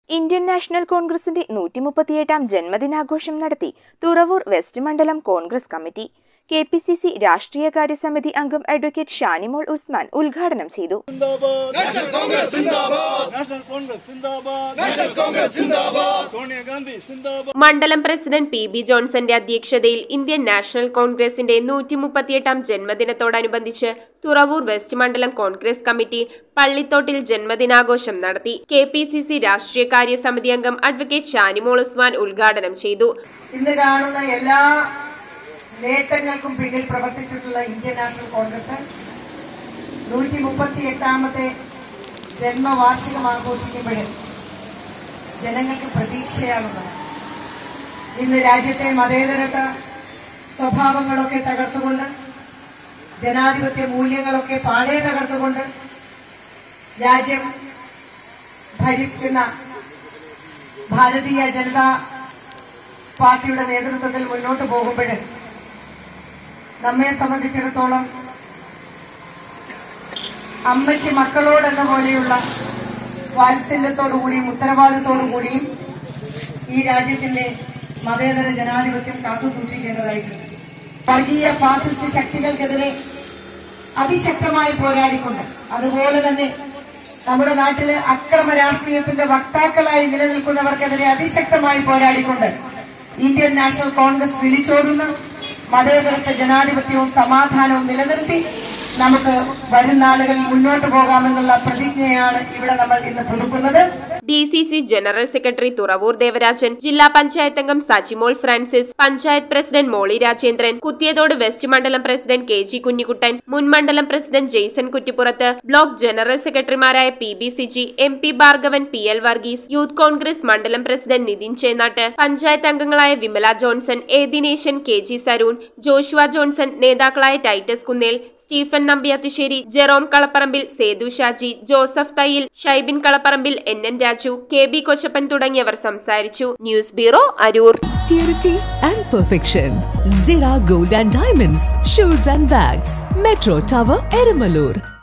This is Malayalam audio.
ഇന്ത്യൻ നാഷണൽ കോൺഗ്രസിന്റെ നൂറ്റി മുപ്പത്തിയെട്ടാം ജന്മദിനാഘോഷം നടത്തി തുറവൂർ വെസ്റ്റ് മണ്ഡലം Congress committee K P C C രാഷ്ട്രീയകാര്യ സമിതി അംഗം അഡ്വക്കേറ്റ് ഷാനിമോൾ ഉസ്മാൻ ഉദ്ഘാടനം ചെയ്തു സിന്ദാബാദ് നാഷണൽ കോൺഗ്രസ് സിന്ദാബാദ് നാഷണൽ കോൺഗ്രസ് സിന്ദാബാദ് നാഷണൽ കോൺഗ്രസ് സിന്ദാബാദ് സോണിയാഗാന്ധി സിന്ദാബാദ് മണ്ഡലം പ്രസിഡന്റ് പി ബി ജോൺസന്റെ അധ്യക്ഷതയിൽ ഇന്ത്യൻ നാഷണൽ കോൺഗ്രസിന്റെ നൂറ്റി മുപ്പത്തിയെട്ടാം ജന്മദിനത്തോടനുബന്ധിച്ച് തുറവൂർ വെസ്റ്റ് മണ്ഡലം കോൺഗ്രസ് കമ്മിറ്റി പള്ളിത്തോട്ടിൽ ജന്മദിനാഘോഷം നടത്തി കെ പി സി സി രാഷ്ട്രീയകാര്യ സമിതി അംഗം അഡ്വക്കേറ്റ് ഷാനിമോൾ ഉസ്മാൻ ഉദ്ഘാടനം ചെയ്തു ഇന്ന് കാണുന്ന എല്ലാ നേട്ടങ്ങൾക്കും പിന്നിൽ പ്രവർത്തിച്ചിട്ടുള്ള ഇന്ത്യൻ നാഷണൽ കോൺഗ്രസ് നൂറ്റി മുപ്പത്തി എട്ടാമത്തെ ജന്മവാർഷികം ആഘോഷിക്കുമ്പോൾ ജനങ്ങൾക്ക് പ്രതീക്ഷയാണുള്ളത് ഇന്ന് രാജ്യത്തെ മതേതരത്വ സ്വഭാവങ്ങളൊക്കെ തകർത്തുകൊണ്ട് ജനാധിപത്യ മൂല്യങ്ങളൊക്കെ പാടെ തകർത്തുകൊണ്ട് രാജ്യം ഭരിക്കുന്ന ഭാരതീയ ജനതാ പാർട്ടിയുടെ നേതൃത്വത്തിൽ മുന്നോട്ട് പോകുമ്പോൾ നമ്മെ സംബന്ധിച്ചിടത്തോളം അമ്മയ്ക്ക് മക്കളോടെന്ന പോലെയുള്ള വാത്സല്യത്തോടുകൂടിയും ഉത്തരവാദിത്തോടുകൂടിയും ഈ രാജ്യത്തിന്റെ മതേതര ജനാധിപത്യം കാത്തു സൂക്ഷിക്കേണ്ടതായിട്ടുണ്ട് വർഗീയ ഫാസിസ്റ്റ് ശക്തികൾക്കെതിരെ അതിശക്തമായി പോരാടിക്കൊണ്ട് അതുപോലെ തന്നെ നമ്മുടെ നാട്ടില് അക്രമ രാഷ്ട്രീയത്തിന്റെ വക്താക്കളായി നിലനിൽക്കുന്നവർക്കെതിരെ അതിശക്തമായി പോരാടിക്കൊണ്ട് ഇന്ത്യൻ നാഷണൽ കോൺഗ്രസ് വിളിച്ചോടുന്ന മതേതരത്വ ജനാധിപത്യവും സമാധാനവും നിലനിർത്തി നമുക്ക് വരും നാളുകളിൽ മുന്നോട്ട് പോകാമെന്നുള്ള പ്രതിജ്ഞയാണ് ഇവിടെ നമ്മൾ ഇന്ന് പുതുക്കുന്നത് D C C general secretary Thuravoor Devarajan ജില്ലാ പഞ്ചായത്ത് അംഗം Sajimol Francis panchayat president Molly Rajendran Kuthiyathode west മണ്ഡലം പ്രസിഡന്റ് കെ ജി കുഞ്ഞിക്കുട്ടൻ മുൻ മണ്ഡലം president Jaison Kuttippurath block general സെക്രട്ടറിമാരായ P B Siji M P Bhargavan P L Varghese youth Congress മണ്ഡലം പ്രസിഡന്റ് നിതിൻ ചേന്നാട്ട് പഞ്ചായത്ത് അംഗങ്ങളായ Vimala Johnson A Dineshan K G Saroon Joshua Johnson നേതാക്കളായ Titus Kunnel Stephen Nambiathussery Jerome Kalaparambil Sethu Shaji Joseph Thayyil Shybin Kalaparambil N N Raju K B Kochappan തുടങ്ങിയവർ സംസാരിച്ചു news bureau Aroor Purity and perfection. Zira Gold and Diamonds, shoes and bags. Metro Tower, Eramalur.